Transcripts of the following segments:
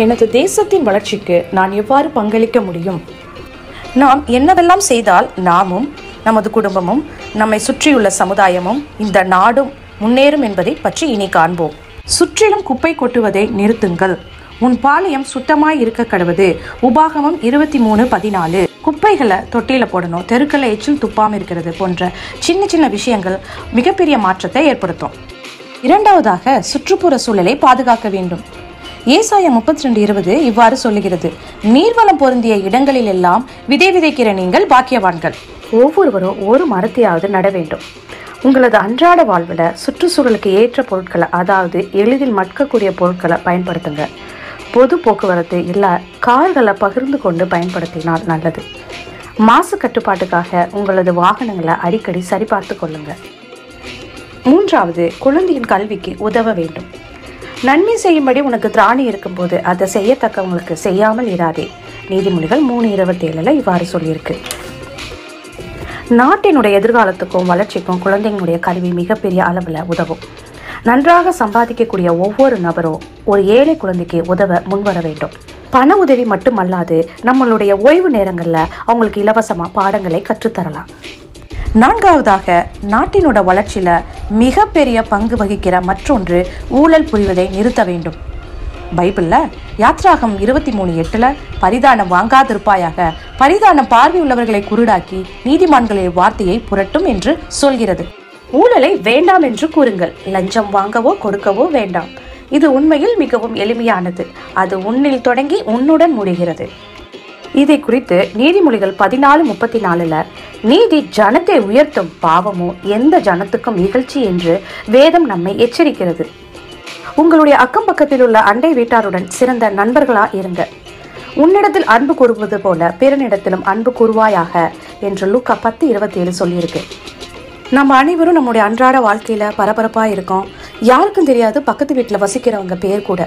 எனது தேசத்தின் வளர்ச்சிக்கு நான் எவ்வாறு பங்களிக்க முடியும் நாம் என்னவெல்லாம் செய்தால் நாமும் நமது குடும்பமும் நம்மை சுற்றியுள்ள சமுதாயமும் இந்த நாடும் முன்னேறும் என்பதை பற்றி இனி காண்போம் சுற்றிலும் குப்பை கொட்டுவதை நிறுத்துங்கள் உன் பாளையம் சுத்தமாய் இருக்க கடவுது உபாகமம் இருபத்தி மூணு பதினாலு குப்பைகளை தொட்டியில போடணும் தெருக்களை எச்சில் துப்பாம இருக்கிறது போன்ற சின்ன சின்ன விஷயங்கள் மிகப்பெரிய மாற்றத்தை ஏற்படுத்தும் இரண்டாவதாக சுற்றுப்புற சூழலை பாதுகாக்க வேண்டும் ஏசாயம் முப்பத்தி ரெண்டு இருபது இவ்வாறு சொல்லுகிறது நீர்வளம் பொருந்திய இடங்களில் எல்லாம் விதை விதைக்கிற நீங்கள் பாக்கியவான்கள் ஒவ்வொருவரும் ஒரு மரத்தையாவது நட வேண்டும் உங்களது அன்றாட வாழ்வில் சுற்றுச்சூழலுக்கு ஏற்ற பொருட்களை அதாவது எளிதில் மட்கக்கூடிய பொருட்களை பயன்படுத்துங்க பொது போக்குவரத்து இல்லை கார்களை பகிர்ந்து கொண்டு பயன்படுத்தினால் நல்லது மாசு கட்டுப்பாட்டுக்காக உங்களது வாகனங்களை அடிக்கடி சரிபார்த்து கொள்ளுங்க மூன்றாவது குழந்தையின் கல்விக்கு உதவ வேண்டும் நன்மை செய்யும்படி உனக்கு திராணி இருக்கும்போது அதை செய்யத்தக்கவங்களுக்கு செய்யாமல் இராதே நீதிமொழிகள் மூணு இருபத்தி ஏழுல இவ்வாறு சொல்லியிருக்கு நாட்டினுடைய எதிர்காலத்துக்கும் வளர்ச்சிக்கும் குழந்தைங்களுடைய கல்வி மிகப்பெரிய அளவில் உதவும் நன்றாக சம்பாதிக்கக்கூடிய ஒவ்வொரு நபரும் ஒரு ஏழை குழந்தைக்கு உதவ முன்வர வேண்டும் பண உதவி மட்டுமல்லாது நம்மளுடைய ஓய்வு நேரங்களில் அவங்களுக்கு இலவசமாக பாடங்களை கற்றுத்தரலாம் நான்காவதாக நாட்டினோட வளர்ச்சியில மிகப்பெரிய பங்கு வகிக்கிற மற்றொன்று ஊழல் புரிவதை நிறுத்த வேண்டும் பைபிள்ல யாத்ராகம் இருபத்தி மூணு எட்டுல பரிதானம் வாங்காதிருப்பாயாக பரிதானம் பார்வையுள்ளவர்களை குருடாக்கி நீதிமான்களின் வார்த்தையை புரட்டும் என்று சொல்கிறது ஊழலை வேண்டாம் என்று கூறுங்கள் லஞ்சம் வாங்கவோ கொடுக்கவோ வேண்டாம் இது உண்மையில் மிகவும் எளிமையானது அது உன்னில் தொடங்கி உன்னுடன் முடிகிறது இதை குறித்து நீதிமொழிகள் பதினாலு முப்பத்தி நாலுல நீதி ஜனத்தை உயர்த்தும் பாவமோ எந்த ஜனத்துக்கும் இகழ்ச்சி என்று வேதம் நம்மை எச்சரிக்கிறது உங்களுடைய அக்கம் பக்கத்தில் உள்ள அண்டை வீட்டாருடன் சிறந்த நண்பர்களா இருங்க உன்னிடத்தில் அன்பு கூறுவது போல பிறனிடத்திலும் அன்பு கூறுவாயாக என்று லூக்கா பத்து இருபத்தி ஏழு சொல்லியிருக்கு நம்ம அனைவரும் நம்முடைய அன்றாட வாழ்க்கையில பரபரப்பா இருக்கோம் யாருக்கும் தெரியாது பக்கத்து வீட்டில் வசிக்கிறவங்க பேர் கூட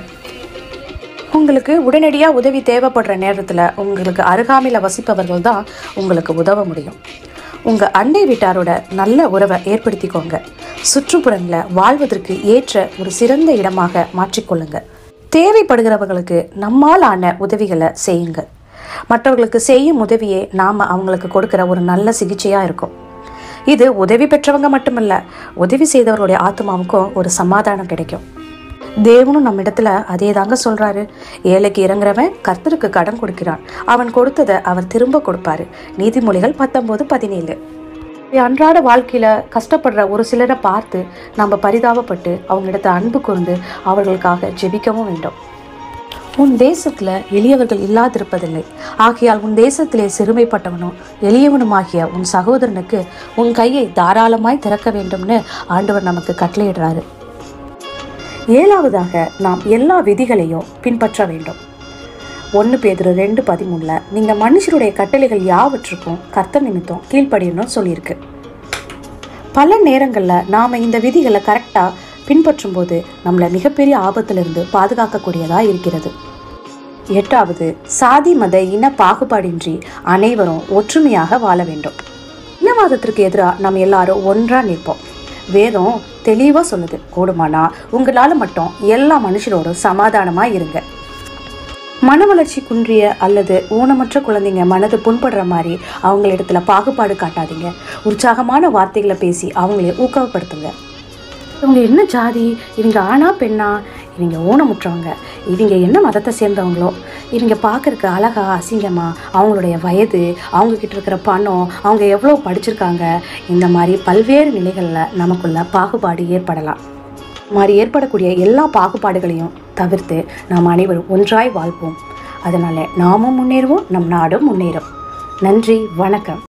உங்களுக்கு உடனடியாக உதவி தேவைப்படுற நேரத்தில் உங்களுக்கு அருகாமையில் வசிப்பவர்கள் தான் உங்களுக்கு உதவ முடியும் உங்கள் அண்டை வீட்டாரோட நல்ல உறவை ஏற்படுத்திக்கோங்க சுற்றுப்புறங்களை வாழ்வதற்கு ஏற்ற ஒரு சிறந்த இடமாக மாற்றிக்கொள்ளுங்க தேவைப்படுகிறவர்களுக்கு நம்மால் ஆன உதவிகளை செய்யுங்க மற்றவர்களுக்கு செய்யும் உதவியே நாம் அவங்களுக்கு கொடுக்குற ஒரு நல்ல சிகிச்சையாக இருக்கும் இது உதவி பெற்றவங்க மட்டுமல்ல உதவி செய்தவர்களுடைய ஆத்மாவுக்கும் ஒரு சமாதானம் கிடைக்கும் தேவனும் நம்ம இடத்துல அதே தாங்க சொல்றாரு ஏழைக்கு இறங்குறவன் கர்த்தருக்கு கடன் கொடுக்கிறான் அவன் கொடுத்ததை அவர் திரும்ப கொடுப்பாரு நீதிமொழிகள் பத்தொன்பது பதினேழு அன்றாட வாழ்க்கையில கஷ்டப்படுற ஒரு சிலரை பார்த்து நம்ம பரிதாபப்பட்டு அவங்களிடத்த அன்பு கூர்ந்து அவர்களுக்காக ஜெபிக்கவும் வேண்டும் உன் தேசத்துல எளியவர்கள் இல்லாதிருப்பதில்லை ஆகையால் உன் தேசத்திலே சிறுமைப்பட்டவனும் எளியவனுமாகிய உன் சகோதரனுக்கு உன் கையை தாராளமாய் திறக்க வேண்டும்னு ஆண்டவர் நமக்கு கட்டளையிடுறாரு ஏழாவதாக நாம் எல்லா விதிகளையும் பின்பற்ற வேண்டும் ஒன்று பேதுரு ரெண்டு பதிமூணில் நீங்கள் மனுஷருடைய கட்டளைகள் யாவற்றுக்கும் கர்த்தர் நிமித்தம் கீழ்ப்படியணும்னு சொல்லியிருக்கு பல நேரங்களில் நாம் இந்த விதிகளை கரெக்டாக பின்பற்றும் போது நம்மளை மிகப்பெரிய ஆபத்திலிருந்து பாதுகாக்கக்கூடியதாக இருக்கிறது எட்டாவது சாதி மத இன பாகுபாடின்றி அனைவரும் ஒற்றுமையாக வாழ வேண்டும் இனவாதத்திற்கு எதிராக நம்ம எல்லாரும் ஒன்றாக நிற்போம் வேதம் தெளிவாக சொல்லுது கூடுமானா உங்களால் மட்டும் எல்லா மனுஷரோடும் சமாதானமாக இருங்க மன வளர்ச்சி குன்றிய அல்லது ஊனமற்ற குழந்தைங்க மனது புண்படுற மாதிரி அவங்களிடத்துல பாகுபாடு காட்டாதீங்க உற்சாகமான வார்த்தைகளை பேசி அவங்கள ஊக்கப்படுத்துங்க இவங்க என்ன ஜாதி இவங்க ஆணா பெண்ணா இவங்க ஊனமுற்றவங்க இவங்க என்ன மதத்தை சேர்ந்தவங்களோ இவங்க பார்க்கறக்கு அழகா அசிங்கமா அவங்களுடைய வயது அவங்க கிட்ட இருக்கிற பணம் அவங்க எவ்வளோ படிச்சிருக்காங்க இந்த மாதிரி பல்வேறு நிலைகளில் நமக்குள்ள பாகுபாடு ஏற்படலாம் இந்த மாதிரி ஏற்படக்கூடிய எல்லா பாகுபாடுகளையும் தவிர்த்து நாம் அனைவரும் ஒன்றாய் வாழ்வோம் அதனால நாமும் முன்னேறுவோம் நம் நாடும் முன்னேறும் நன்றி வணக்கம்